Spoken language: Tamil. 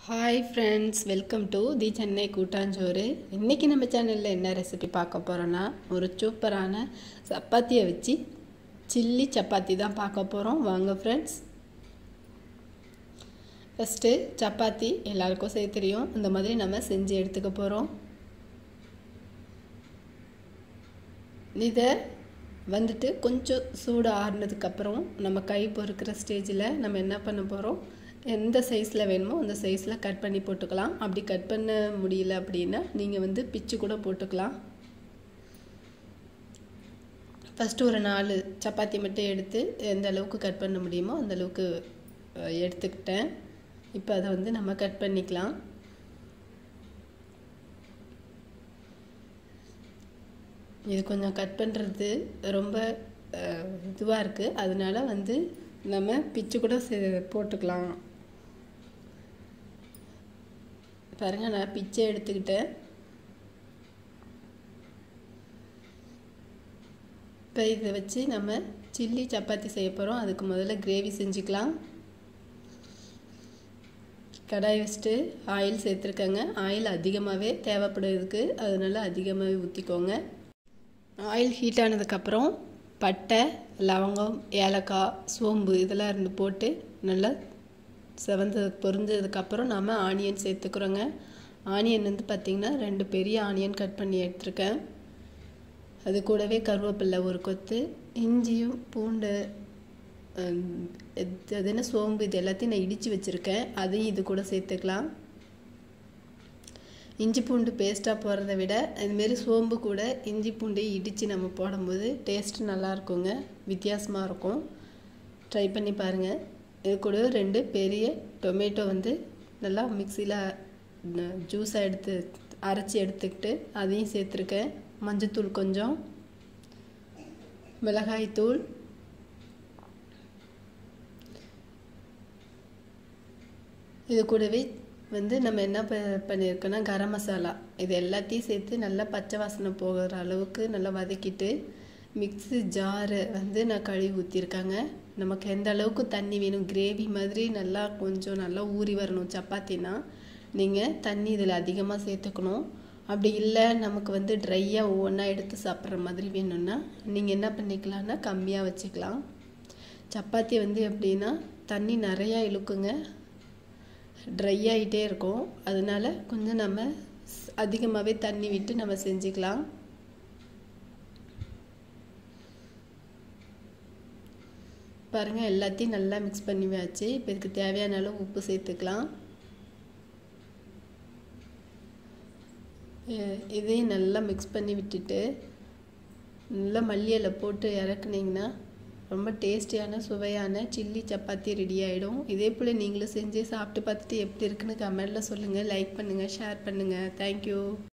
hi friends welcome to the Chennai Koottanchoru இன்றைக்கி நம்ம சேனலில் என்ன ரெசிபி பார்க்க போகிறோன்னா ஒரு சூப்பரான சப்பாத்தியை வச்சு சில்லி சப்பாத்தி தான் பார்க்க போகிறோம் வாங்க ஃப்ரெண்ட்ஸ் ஃபஸ்ட்டு சப்பாத்தி எல்லாருக்கும் செய்ய தெரியும் இந்த மாதிரி நம்ம செஞ்சு எடுத்துக்க போகிறோம் இதை வந்துட்டு கொஞ்சம் சூடு ஆறுனதுக்கப்புறம் நம்ம கை பொறுக்கிற ஸ்டேஜில் நம்ம என்ன பண்ண போகிறோம் எந்த சைஸில் வேணுமோ அந்த சைஸில் கட் பண்ணி போட்டுக்கலாம் அப்படி கட் பண்ண முடியல அப்படின்னா நீங்கள் வந்து பிச்சு கூட போட்டுக்கலாம் ஃபஸ்ட்டு ஒரு நாலு சப்பாத்தி மட்டும் எடுத்து எந்த அளவுக்கு கட் பண்ண முடியுமோ அந்த அளவுக்கு எடுத்துக்கிட்டேன் இப்போ அதை வந்து நம்ம கட் பண்ணிக்கலாம் இது கொஞ்சம் கட் பண்ணுறது ரொம்ப இதுவாக இருக்குது அதனால வந்து நம்ம பிச்சு கூட போட்டுக்கலாம் பாருங்கள் நான் பிச்சை எடுத்துக்கிட்டேன் இப்போ இதை வச்சு நம்ம சில்லி சப்பாத்தி செய்ய போகிறோம் அதுக்கு முதல்ல கிரேவி செஞ்சுக்கலாம் கடாய் வச்சுட்டு ஆயில் சேர்த்துருக்கேங்க ஆயில் அதிகமாகவே தேவைப்படுறதுக்கு அதனால அதிகமாகவே ஊற்றிக்கோங்க ஆயில் ஹீட் ஆனதுக்கப்புறம் பட்டை லவங்கம் ஏலக்காய் சோம்பு இதெல்லாம் இருந்து போட்டு நல்லா செவந்து பொரிஞ்சதுக்கப்புறம் நாம் ஆனியன் சேர்த்துக்கிறோங்க ஆனியன் வந்து பார்த்திங்கன்னா ரெண்டு பெரிய ஆனியன் கட் பண்ணி எடுத்துருக்கேன் அது கூடவே கருவேப்பில்லை ஒரு கொத்து இஞ்சியும் பூண்டு அது என்ன சோம்பு இது எல்லாத்தையும் நான் இடித்து வச்சுருக்கேன் அதையும் இது கூட சேர்த்துக்கலாம் இஞ்சி பூண்டு பேஸ்ட்டாக போடுறத விட இதுமாரி சோம்பு கூட இஞ்சி பூண்டு இடித்து நம்ம போடும்போது டேஸ்ட்டு நல்லா இருக்குங்க வித்தியாசமாக இருக்கும் ட்ரை பண்ணி பாருங்கள் இது கூட ரெண்டு பெரிய டொமேட்டோ வந்து நல்லா மிக்சியில் ஜூஸாக எடுத்து அரைச்சி எடுத்துக்கிட்டு அதையும் சேர்த்துருக்கேன் மஞ்சத்தூள் கொஞ்சம் மிளகாய்த்தூள் இது கூடவே வந்து நம்ம என்ன ப பண்ணியிருக்கோன்னா கரம் மசாலா இது எல்லாத்தையும் சேர்த்து நல்லா பச்சை வாசனை போகிற அளவுக்கு நல்லா வதக்கிட்டு மிக்ஸி ஜாரு வந்து நான் கழுவி ஊற்றிருக்காங்க நமக்கு எந்த அளவுக்கு தண்ணி வேணும் கிரேவி மாதிரி நல்லா கொஞ்சம் நல்லா ஊறி வரணும் சப்பாத்தினா நீங்கள் தண்ணி இதில் அதிகமாக சேர்த்துக்கணும் அப்படி இல்லை நமக்கு வந்து ட்ரையாக ஒவ்வொன்றா எடுத்து சாப்பிட்ற மாதிரி வேணும்னா நீங்கள் என்ன பண்ணிக்கலாம்னா கம்மியாக வச்சுக்கலாம் சப்பாத்தி வந்து எப்படின்னா தண்ணி நிறையா இழுக்குங்க ட்ரை ஆகிட்டே இருக்கும் அதனால கொஞ்சம் நம்ம அதிகமாகவே தண்ணி விட்டு நம்ம செஞ்சுக்கலாம் பாருங்கள் எல்லாத்தையும் நல்லா மிக்ஸ் பண்ணி வச்சு இப்போ இதுக்கு தேவையான அளவு உப்பு சேர்த்துக்கலாம் இதையும் நல்லா மிக்ஸ் பண்ணி விட்டுட்டு நல்லா மல்லியில் போட்டு இறக்குனிங்கன்னா ரொம்ப டேஸ்டியான சுவையான சில்லி சப்பாத்தி ரெடி ஆகிடும் இதே போல் நீங்களும் செஞ்சு சாப்பிட்டு பார்த்துட்டு எப்படி இருக்குன்னு கமெண்டில் சொல்லுங்கள் லைக் பண்ணுங்கள் ஷேர் பண்ணுங்கள் தேங்க்யூ